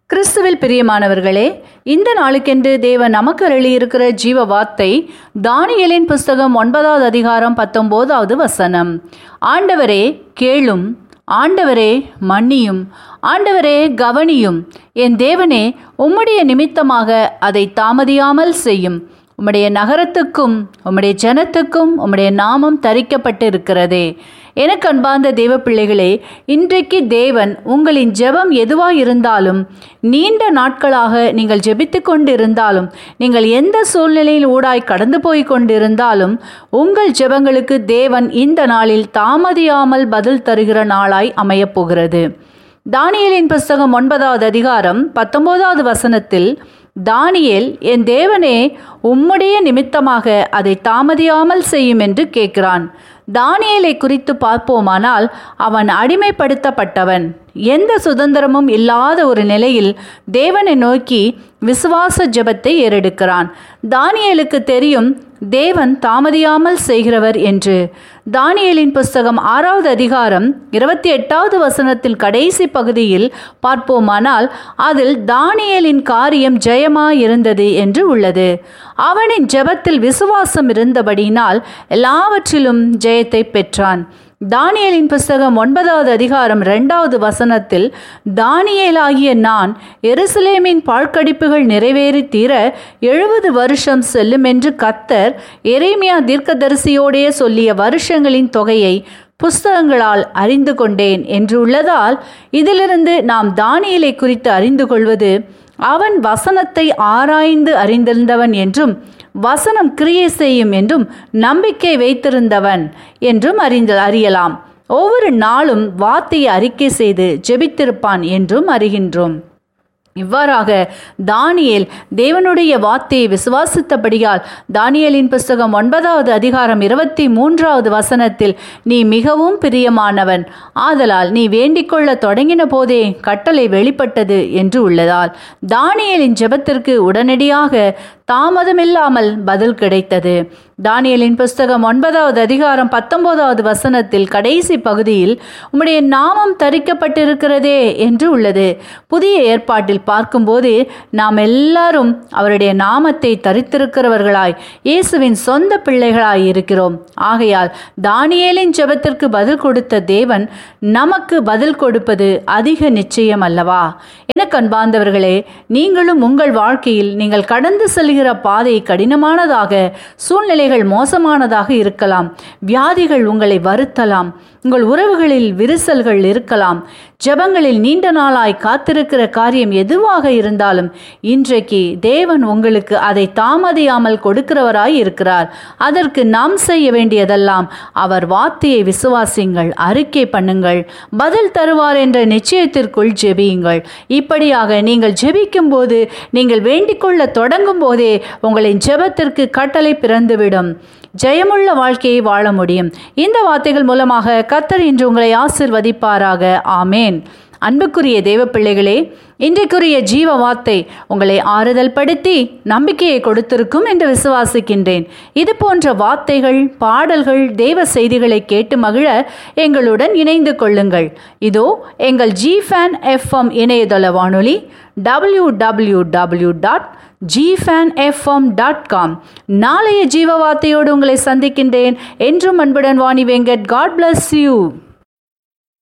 கிறிஸ்துவில் பிரியமானவர்களே இந்த நாளுக்கென்று தேவன் நமக்கு அருளியிருக்கிற ஜீவ வார்த்தை தானியலின் புஸ்தகம் ஒன்பதாவது அதிகாரம் பத்தொம்போதாவது வசனம் ஆண்டவரே கேளும் ஆண்டவரே மன்னியும் ஆண்டவரே கவனியும் என் தேவனே உம்முடைய நிமித்தமாக அதை தாமதியாமல் செய்யும் உம்முடைய நகரத்துக்கும் உம்முடைய ஜனத்துக்கும் உம்முடைய நாமம் தரிக்கப்பட்டிருக்கிறதே எனக்கு அன்பார்ந்த தேவ பிள்ளைகளே இன்றைக்கு தேவன் உங்களின் ஜெபம் எதுவாக இருந்தாலும் நீண்ட நாட்களாக நீங்கள் ஜெபித்து கொண்டிருந்தாலும் நீங்கள் எந்த சூழ்நிலையில் ஊடாய் கடந்து போய் கொண்டிருந்தாலும் உங்கள் ஜெபங்களுக்கு தேவன் இந்த நாளில் தாமதியாமல் பதில் தருகிற நாளாய் அமையப் போகிறது தானியலின் புஸ்தகம் ஒன்பதாவது அதிகாரம் பத்தொன்பதாவது வசனத்தில் தானியேல் என் தேவனே உம்முடைய நிமித்தமாக அதை தாமதியாமல் செய்யும் என்று கேட்கிறான் தானியேலை குறித்து பார்ப்போமானால் அவன் அடிமைப்படுத்தப்பட்டவன் எந்த சுதந்திரமும் இல்லாத ஒரு நிலையில் தேவனை நோக்கி விசுவாச ஜெபத்தை ஏறெடுக்கிறான் தானியேலுக்கு தெரியும் தேவன் தாமதியாமல் செய்கிறவர் என்று தானியலின் புஸ்தகம் ஆறாவது அதிகாரம் இருபத்தி எட்டாவது வசனத்தில் கடைசி பகுதியில் பார்ப்போமானால் அதில் தானியலின் காரியம் ஜெயமாயிருந்தது என்று உள்ளது அவனின் ஜெபத்தில் விசுவாசம் இருந்தபடியினால் எல்லாவற்றிலும் ஜெயத்தை பெற்றான் தானியலின் புஸ்தகம் ஒன்பதாவது அதிகாரம் இரண்டாவது வசனத்தில் தானியேலாகிய நான் எருசலேமின் பாழ்கடிப்புகள் நிறைவேறி தீர எழுபது வருஷம் செல்லும் என்று கத்தர் எரேமியா தீர்க்கதரிசியோடைய சொல்லிய வருஷங்களின் தொகையை புஸ்தகங்களால் அறிந்து கொண்டேன் என்று உள்ளதால் இதிலிருந்து நாம் தானியலை குறித்து அறிந்து கொள்வது அவன் வசனத்தை ஆராய்ந்து அறிந்திருந்தவன் என்றும் வசனம் கிரியை செய்யும் என்றும் நம்பிக்கை வைத்திருந்தவன் என்றும் அறிந்து அறியலாம் ஒவ்வொரு நாளும் வார்த்தையை அறிக்கை செய்து ஜெபித்திருப்பான் என்றும் அறிகின்றோம் இவ்வாறாக தானியேல் தேவனுடைய வார்த்தையை விசுவாசித்தபடியால் தானியலின் புஸ்தகம் ஒன்பதாவது அதிகாரம் இருபத்தி மூன்றாவது வசனத்தில் நீ மிகவும் பிரியமானவன் ஆதலால் நீ வேண்டிக்கொள்ள தொடங்கின போதே கட்டளை வெளிப்பட்டது என்று உள்ளதால் தானியலின் ஜெபத்திற்கு உடனடியாக தாமதமில்லாமல் பதில் கிடைத்தது தானியலின் புஸ்தகம் ஒன்பதாவது அதிகாரம் பத்தொன்பதாவது வசனத்தில் கடைசி பகுதியில் உம்முடைய நாமம் தரிக்கப்பட்டிருக்கிறதே என்று உள்ளது புதிய ஏற்பாட்டில் பார்க்கும்போது நாம் எல்லாரும் அவருடைய நாமத்தை தரித்திருக்கிறவர்களாய் இயேசுவின் சொந்த பிள்ளைகளாய் இருக்கிறோம் ஆகையால் தானியேலின் ஜெபத்திற்கு பதில் கொடுத்த தேவன் நமக்கு பதில் கொடுப்பது அதிக நிச்சயம் அல்லவா எனக்கு அன்பார்ந்தவர்களே நீங்களும் உங்கள் வாழ்க்கையில் நீங்கள் கடந்து செல்கிற பாதை கடினமானதாக சூழ்நிலைகள் மோசமானதாக இருக்கலாம் வியாதிகள் உங்களை வருத்தலாம் உங்கள் உறவுகளில் விரிசல்கள் இருக்கலாம் ஜெபங்களில் நீண்ட நாளாய் காத்திருக்கிற காரியம் எதுவாக இருந்தாலும் இன்றைக்கு தேவன் உங்களுக்கு அதை தாமதியாமல் கொடுக்கிறவராய் இருக்கிறார் அதற்கு நாம் செய்ய வேண்டியதெல்லாம் அவர் வார்த்தையை விசுவாசிங்கள் அறிக்கை பண்ணுங்கள் பதில் தருவார் என்ற நிச்சயத்திற்குள் ஜெபியுங்கள் இப்படியாக நீங்கள் ஜெபிக்கும் போது நீங்கள் வேண்டிக்கொள்ள தொடங்கும் போதே உங்களின் ஜெபத்திற்கு கட்டளை பிறந்துவிடும் ஜெயமுள்ள வாழ்க்கையை வாழ முடியும் இந்த வார்த்தைகள் மூலமாக கத்தர் இன்று உங்களை ஆசிர்வதிப்பாராக ஆமேன் அன்புக்குரிய தேவ பிள்ளைகளே இன்றைக்குரிய ஜீவ வார்த்தை உங்களை ஆறுதல் படுத்தி நம்பிக்கையை கொடுத்திருக்கும் என்று விசுவாசிக்கின்றேன் இது போன்ற வார்த்தைகள் பாடல்கள் தெய்வ செய்திகளை கேட்டு மகிழ எங்களுடன் இணைந்து கொள்ளுங்கள் இதோ எங்கள் ஜி ஃபேன் எஃப்எம் இணையதள வானொலி W W W dot gfan FM dot com நாளைய ஜீவ வார்த்தையோடு உங்களை சந்திக்கின்றேன் என்றும் அன்புடன் Vani Venkat God bless you